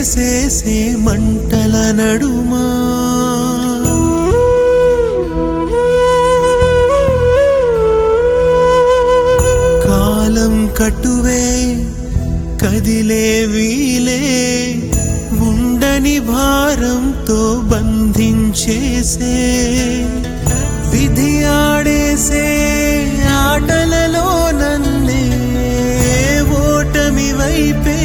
వేసేసే మంటల నడుమా కాలం కట్టువే కదిలే వీలే ఉండని భారంతో బంధించేసే విధి ఆడేసే ఆటలలో నన్నే ఓటమి వైపే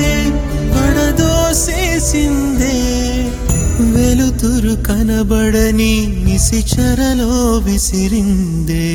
పడదోసేసిందే వెలుతురు కనబడని నిశిచరలో విసిరిందే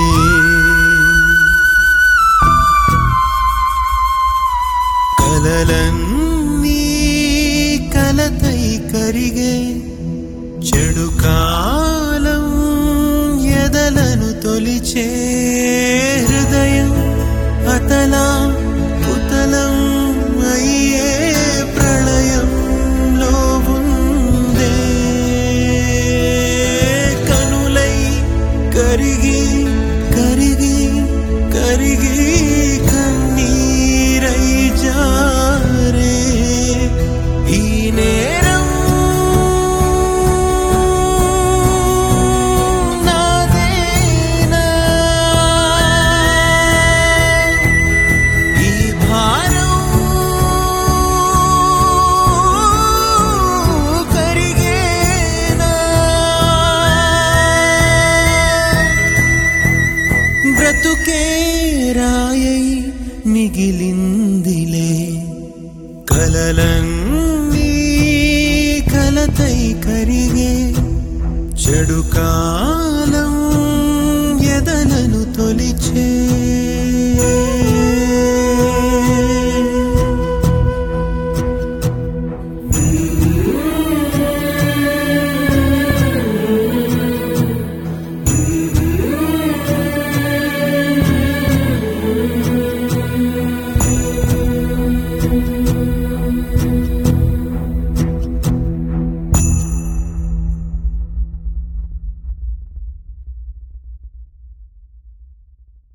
కలలన్నీ కలతై కరిగే చెడు కాలం ఎదలను తొలిచే హృదయం అతలా పుతలం అయ్యే ప్రళయంలో ఉందే కనులై కరిగి కరిగి కరిగి కన్నీరై జారే ఈ నేరం నాదేనా ఈ భారం కరిగేనా బ్రతుకే రాయై మిగిలిందిలే కలలన్నీ కలతై కరిగే చెడు కాలం ఎదలను తొలిచే